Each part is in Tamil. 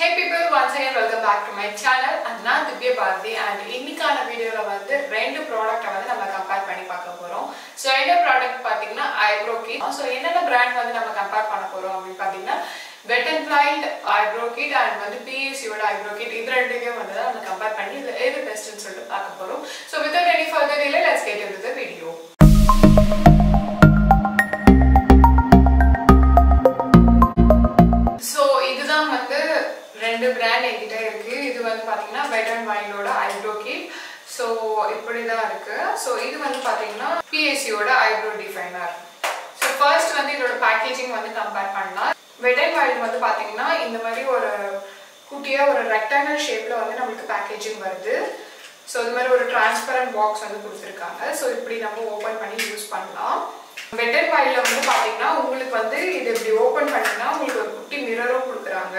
hey people once again welcome back to my channel and நான் திவ்ய பாரதி அண்ட் இன்னைக்கான வீடியோவில் வந்து ரெண்டு ப்ராடக்ட்டை வந்து நம்ம கம்பேர் பண்ணி பார்க்க போகிறோம் ஸோ என்ன ப்ராடக்ட் பார்த்தீங்கன்னா ஐப்ரோ கிட் ஸோ என்னென்ன பிராண்ட் வந்து நம்ம கம்பேர் பண்ண போகிறோம் அப்படின்னு பார்த்தீங்கன்னா wet and wild eyebrow kit and வந்து பிஎஸ்சியோட ஐப்ரோ கிட் இது ரெண்டுமே வந்து தான் நம்ம கம்பேர் பண்ணி இதில் எது பெஸ்ட்னு சொல்லிட்டு பார்க்க போகிறோம் so without any further delay let's get in the video so இதுதான் வந்து ரெண்டு பிராண்ட் என்கிட்ட இருக்கு இது வந்து பார்த்தீங்கன்னா வெட் அண்ட் வைல்டோட ஐப்ரோ கிட் ஸோ இப்படி தான் இருக்கு ஸோ இது வந்து பார்த்தீங்கன்னா பிஎஸ்சியோட ஐப்ரோ டிஃபைனர் ஸோ ஃபர்ஸ்ட் வந்து இதோட பேக்கேஜிங் வந்து கம்பேர் பண்ணலாம் வெட் அண்ட் வைல்ட் வந்து பார்த்தீங்கன்னா இந்த மாதிரி ஒரு குட்டியாக ஒரு ரெக்டாங்கல் ஷேப்பில் வந்து நம்மளுக்கு பேக்கேஜிங் வருது ஸோ இது மாதிரி ஒரு டிரான்ஸ்பரண்ட் பாக்ஸ் வந்து கொடுத்துருக்காங்க ஸோ இப்படி நம்ம ஓப்பன் பண்ணி யூஸ் பண்ணலாம் வெட் அண்ட் வைல்டில் வந்து பார்த்தீங்கன்னா உங்களுக்கு வந்து இது இப்படி ஓப்பன் பண்ணிங்கன்னா உங்களுக்கு ஒரு குட்டி மிரரும் கொடுக்குறாங்க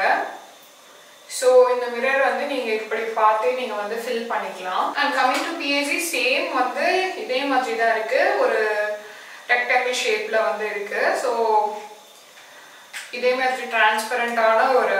ஸோ இந்த மிரர் வந்து நீங்கள் இப்படி பார்த்து நீங்கள் வந்து ஃபில் பண்ணிக்கலாம் and coming to PSC same வந்து இதே மாதிரி தான் இருக்குது ஒரு ரெக்டாங்கிள் ஷேப்பில் வந்து இருக்குது ஸோ இதே மாதிரி டிரான்ஸ்பரண்டான ஒரு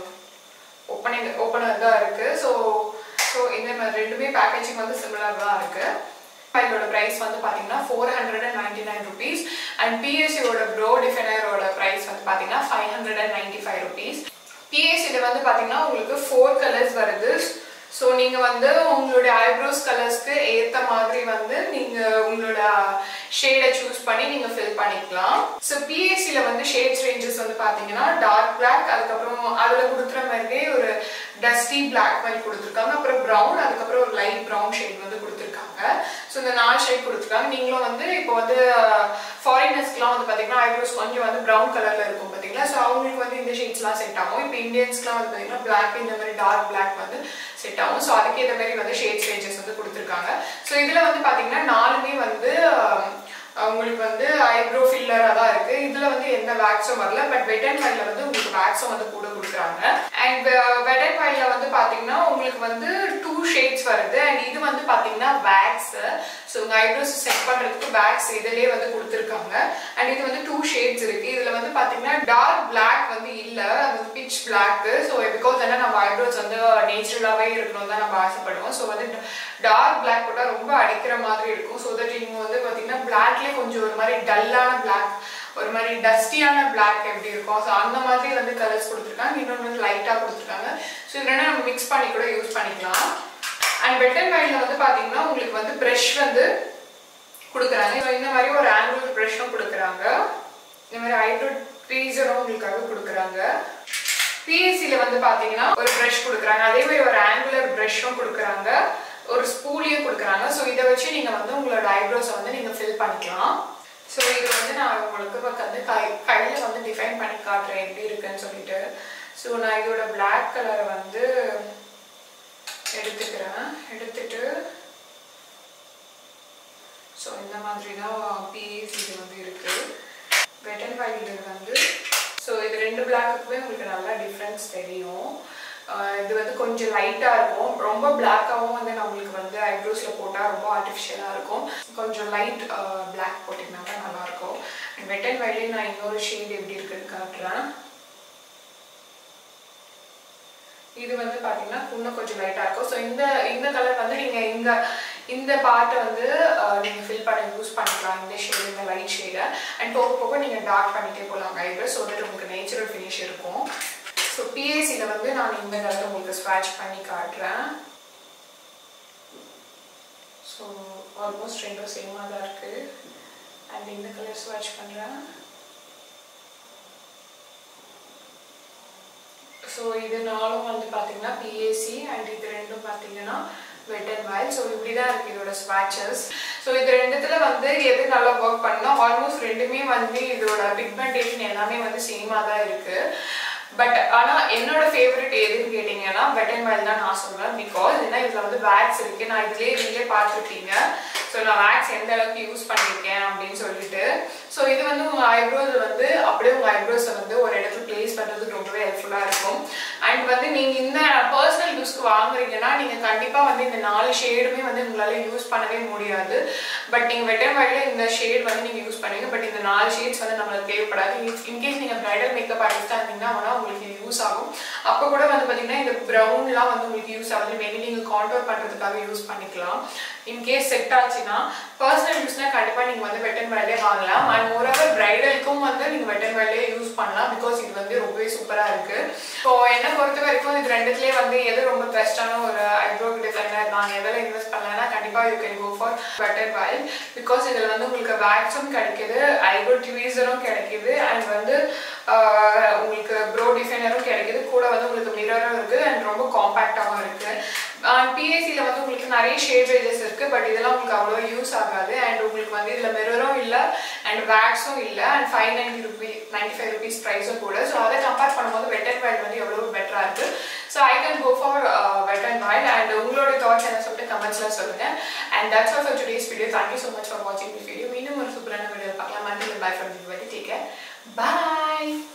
ஓப்பனிங் ஓப்பனர் தான் இருக்குது ஸோ ஸோ இந்த மாதிரி ரெண்டுமே பேக்கேஜிங் வந்து சிமிலர் தான் இருக்குது ஃபைலோட ப்ரைஸ் வந்து பார்த்தீங்கன்னா four hundred and ninety nine rupees and பிஎஸ்சியோட ப்ரோ டிஃபைனரோட ப்ரைஸ் வந்து பார்த்தீங்கன்னா five hundred and ninety five rupees பிஎஸ்சியில் வந்து பார்த்தீங்கன்னா உங்களுக்கு ஃபோர் கலர்ஸ் வருது ஸோ நீங்கள் வந்து உங்களுடைய ஐப்ரோஸ் கலர்ஸ்க்கு ஏற்ற மாதிரி வந்து நீங்கள் உங்களோட ஷேடை சூஸ் பண்ணி நீங்கள் ஃபில் பண்ணிக்கலாம் ஸோ பிஎஸ்சியில் வந்து ஷேட்ஸ் ரேஞ்சஸ் வந்து பார்த்தீங்கன்னா டார்க் பிளாக் அதுக்கப்புறம் அதில் கொடுக்குற மாதிரியே ஒரு டஸ்டி பிளாக் மாதிரி கொடுத்துருக்காங்க அப்புறம் ப்ரௌன் அதுக்கப்புறம் ஒரு லைட் ப்ரௌன் ஷேட் வந்து கொடுத்துருக்காங்க ஸோ இந்த நாலு ஷேட் கொடுத்துருக்காங்க நீங்களும் வந்து இப்போ வந்து ஃபாரினர்ஸ்க்குலாம் வந்து பார்த்தீங்கன்னா ஐப்ரோஸ் கொஞ்சம் வந்து ப்ரௌன் கலரில் இருக்கும் பார்த்தீங்களா ஸோ அவங்களுக்கு வந்து இந்த ஷேட்ஸ்லாம் செட் ஆகும் இப்போ இந்தியன்ஸ்க்குலாம் வந்து பார்த்தீங்கன்னா பிளாக் இந்த மாதிரி டார்க் பிளாக் வந்து செட் ஆகும் ஸோ அதுக்கு ஏற்ற மாதிரி வந்து ஷேட்ஸ் ரேஞ்சஸ் வந்து கொடுத்துருக்காங்க ஸோ இதில் வந்து பார்த்தீங்கன்னா நாலுமே வந்து உங்களுக்கு வந்து ஐப்ரோ ஃபில்லராக தான் இருக்குது இதில் வந்து எந்த வேக்ஸும் வரல பட் வெட் அண்ட் வைல்டில் வந்து உங்களுக்கு வேக்ஸும் வந்து கூட கொடுக்குறாங்க அண்ட் வெட் அண்ட் வைல்டில் வந்து பார்த்தீங்கன்னா உங்களுக்கு வந்து டூ ஷேட்ஸ் வருது அண்ட் இது வந்து பார்த்தீங்கன்னா வேக்ஸ் ஸோ உங்கள் ஐப்ரோஸ் செட் பண்ணுறதுக்கு வேக்ஸ் இதிலே வந்து கொடுத்துருக்காங்க அண்ட் இது வந்து டூ ஷேட்ஸ் இருக்குது இதில் வந்து பார்த்தீங்கன்னா டார்க் பிளாக் வந்து இல்லை அது வந்து பிச் பிளாக் ஸோ பிகாஸ் என்ன நம்ம ஐப்ரோஸ் வந்து நேச்சுரலாகவே இருக்கணும் தான் நம்ம ஆசைப்படுவோம் ஸோ வந்து டார்க் பிளாக் போட்டால் ரொம்ப அடிக்கிற மாதிரி இருக்கும் ஸோ தட் நீங்கள் வந்து பார்த்தீங்கன்னா பிளாக்லேயே கொஞ்சம் ஒரு மாதிரி டல்லான பிளாக் ஒரு மாதிரி டஸ்டியான பிளாக் எப்படி இருக்கும் ஸோ அந்த மாதிரி வந்து கலர்ஸ் கொடுத்துருக்காங்க இன்னொன்று வந்து லைட்டாக கொடுத்துருக்காங்க ஸோ இது ரெண்டும் நம்ம மிக்ஸ் பண்ணி கூட யூஸ் பண்ணிக்கலாம் அண்ட் வெட் அண்ட் வைல்டில் வந்து பார்த்தீங்கன்னா உங்களுக்கு வந்து ப்ரெஷ் வந்து கொடுக்குறாங்க ஸோ இந்த மாதிரி ஒரு ஆங்குலர் ப்ரெஷ்ஷும் கொடுக்குறாங்க இந்த மாதிரி ஐப்ரோ ட்ரீசரும் உங்களுக்காக கொடுக்குறாங்க பிஎஸ்சியில் வந்து பார்த்தீங்கன்னா ஒரு ப்ரஷ் கொடுக்குறாங்க அதே மாதிரி ஒரு ஆங்குலர் ப்ரஷ்ஷும் கொடுக்குறாங்க ஒரு ஸ்பூலியும் கொடுக்குறாங்க ஸோ இதை வச்சு நீங்கள் வந்து உங்களோட ஐப்ரோஸை வந்து நீங்கள் ஃபில் பண்ணிக்கலாம் ஸோ இது வந்து நான் உங்களுக்கு வந்து கை கையில் வந்து டிஃபைன் பண்ணி காட்டுறேன் எப்படி இருக்குன்னு சொல்லிட்டு ஸோ நான் இதோட பிளாக் கலரை வந்து எடுத்துக்கிறேன் எடுத்துட்டு ஸோ இந்த மாதிரி தான் பிஎஸ் இது வந்து இருக்குது வெட் அண்ட் வைல்டு வந்து ஸோ இது ரெண்டு பிளாக்குக்குமே உங்களுக்கு நல்லா டிஃப்ரென்ஸ் தெரியும் இது வந்து கொஞ்சம் லைட்டாக இருக்கும் ரொம்ப பிளாக்காகவும் வந்து நம்மளுக்கு வந்து ஐப்ரோஸில் போட்டால் ரொம்ப ஆர்டிஃபிஷியலாக இருக்கும் கொஞ்சம் லைட் பிளாக் போட்டிங்கன்னா தான் நல்லாயிருக்கும் வெட் அண்ட் வைல்டே நான் இன்னொரு ஷேட் எப்படி இருக்குன்னு காட்டுறேன் இது வந்து பார்த்தீங்கன்னா இன்னும் கொஞ்சம் லைட்டாக இருக்கும் ஸோ இந்த இந்த கலர் வந்து நீங்கள் இந்த இந்த பார்ட்டை வந்து நீங்கள் ஃபில் பண்ண யூஸ் பண்ணிக்கலாம் இந்த ஷேடு இந்த லைட் ஷேடை அண்ட் போக போக நீங்கள் டார்க் பண்ணிகிட்டே போகலாம் ஐப்ரோ ஸோ தட் உங்களுக்கு நேச்சுரல் ஃபினிஷ் இருக்கும் ஸோ பிஎஸ்சியில் வந்து நான் இந்த கலர் உங்களுக்கு ஸ்வாட்ச் பண்ணி காட்டுறேன் ஸோ ஆல்மோஸ்ட் ரெண்டும் சேமாக தான் இருக்குது அண்ட் இந்த கலர் ஸ்வாட்ச் பண்ணுறேன் ஸோ இது நாலும் வந்து பார்த்தீங்கன்னா பிஏசி அண்ட் இது ரெண்டும் பார்த்தீங்கன்னா வெட் அண்ட் வைல் ஸோ இப்படி தான் இருக்குது இதோட ஸ்வாட்சஸ் ஸோ இது ரெண்டுத்துல வந்து எது நல்லா ஒர்க் பண்ணோம் ஆல்மோஸ்ட் ரெண்டுமே வந்து இதோட பிக்மெண்டேஷன் எல்லாமே வந்து சேமாக தான் இருக்குது பட் ஆனால் என்னோட ஃபேவரட் எதுன்னு கேட்டிங்கன்னா வெட் அண்ட் வைல் தான் நான் சொல்லுவேன் பிகாஸ் ஏன்னா இதில் வந்து வேக்ஸ் இருக்குது நான் இதுலேயே நீங்களே பார்த்துருப்பீங்க ஸோ நான் வேக்ஸ் எந்த அளவுக்கு யூஸ் பண்ணியிருக்கேன் அப்படின்னு சொல்லிட்டு ஸோ இது வந்து உங்கள் ஐப்ரோஸ் வந்து அப்படியே உங்கள் ஐப்ரோஸை வந்து ஒரு இடத்துல பிளேஸ் பண்ணுறதுக்கு ரொம்பவே ஹெல்ப்ஃபுல்லாக இருக்கும் அண்ட் வந்து நீங்கள் இந்த பர்சனல் யூஸ்க்கு வாங்குறீங்கன்னா நீங்கள் கண்டிப்பாக வந்து இந்த நாலு ஷேடுமே வந்து உங்களால் யூஸ் பண்ணவே முடியாது பட் நீங்கள் வெட்டன் வைடில் இந்த ஷேட் வந்து நீங்கள் யூஸ் பண்ணுவீங்க பட் இந்த நாலு ஷேட்ஸ் வந்து நம்மளுக்கு தேவைப்படாது இன்கேஸ் நீங்கள் பிரைடல் மேக்கப் ஆர்டிஸ்டாக இருந்தீங்கன்னா வேணா உங்களுக்கு இது யூஸ் ஆகும் அப்போ கூட வந்து பார்த்தீங்கன்னா இந்த ப்ரௌன்லாம் வந்து உங்களுக்கு யூஸ் ஆகுது மேபி நீங்கள் கான்டோர் பண்ணுறதுக்காக யூஸ் பண்ணிக்கலாம் இன்கேஸ் செட் ஆச்சுன்னா பர்சனல் யூஸ்னா கண்டிப்பாக நீங்கள் வந்து வெட்டன் வைல்டே வாங்கலாம் அண்ட் ஓரளவு பிரைடலுக்கும் வந்து நீங்கள் வெட்டன் வைல்டே யூஸ் பண்ணலாம் பிகாஸ் இது வந்து ரொம்பவே சூப்பராக இருக்குது ஸோ என்னை பொறுத்த வரைக்கும் இது ரெண்டுத்துலேயே வந்து எது ரொம்ப பெஸ்ட்டான ஒரு ஐப்ரோ டிசைனர் நான் எதில் இன்வெஸ்ட் பண்ணலைன்னா கண்டிப்பாக you can go for wet n wild because இதில் வந்து உங்களுக்கு வேக்ஸும் கிடைக்குது ஐப்ரோ ட்வீசரும் கிடைக்குது அண்ட் வந்து ஆஹ், உங்களுக்கு ப்ரோ டிசைனரும் கிடைக்குது கூட வந்து உங்களுக்கு மிரரும் இருக்குது அண்ட் ரொம்ப காம்பேக்டாகவும் இருக்குது அண்ட் பிஎஸ்சியில் வந்து உங்களுக்கு நிறைய ஷேட் ரேஞ்சஸ் இருக்குது பட் இதெல்லாம் உங்களுக்கு அவ்வளோ யூஸ் ஆகாது அண்ட் உங்களுக்கு வந்து இதில் மிரரும் இல்லை அண்ட் வேக்ஸும் இல்லை and five ninety rupee ninety five rupees ப்ரைஸும் கூட ஸோ அதை கம்பேர் பண்ணும்போது வெட் அண்ட் வைல்ட் வந்து எவ்வளோ பெட்டராக இருக்குது so I can go for wet and wild and உங்களோட தாட்ஸ் என்ன சொல்லிட்டு கமெண்ட்ஸில் சொல்லுங்கள் and that's all for today's video thank you so much for வாட்சிங் திஸ் வீடியோ மீண்டும் ஒரு சூப்பரான வீடியோ பார்க்கலாம் monthly bye from the take care bye